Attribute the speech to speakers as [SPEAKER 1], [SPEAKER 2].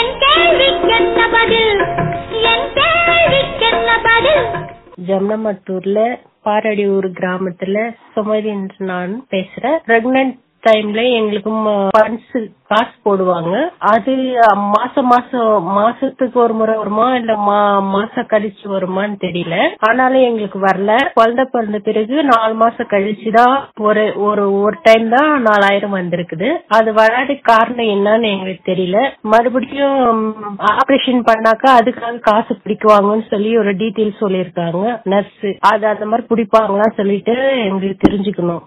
[SPEAKER 1] என் கேள்விக்கென்ன பதில் என் கேள்விக்கென்ன பதில்
[SPEAKER 2] ஜம்னமட்டூர்ல பாரடியூர் கிராமத்துல சுமதி என்று நான் பேசுறேன் பிரெக்னன்ட் டைம்ல எங்களுக்கு ஃபண்ட்ஸ் காசு போடுவாங்க அது அஹ், மாசம் மாசம் மாசத்துக்கு ஒரு முறை வருமா இல்ல மா- மாசம் கழிச்சு வருமான்னு தெரியல ஆனாலும் எங்களுக்கு வரல குழந்தை பிறந்த பிறகு நாலு மாசம் கழிச்சுதான் ஒரு ஒரு ஒரு டைம் தான் நாலாயிரம் வந்திருக்குது அது வராது காரணம் என்னன்னு எங்களுக்கு தெரியல மறுபடியும் ஆபரேஷன் பண்ணாக்கா அதுக்காக காசு பிடிக்குவாங்கன்னு சொல்லி ஒரு டீட்டெயில் சொல்லியிருக்காங்க நர்ஸ் அது அந்த மாதிரி பிடிப்பாங்களான்னு சொல்லிட்டு எங்களுக்கு தெரிஞ்சுக்கணும்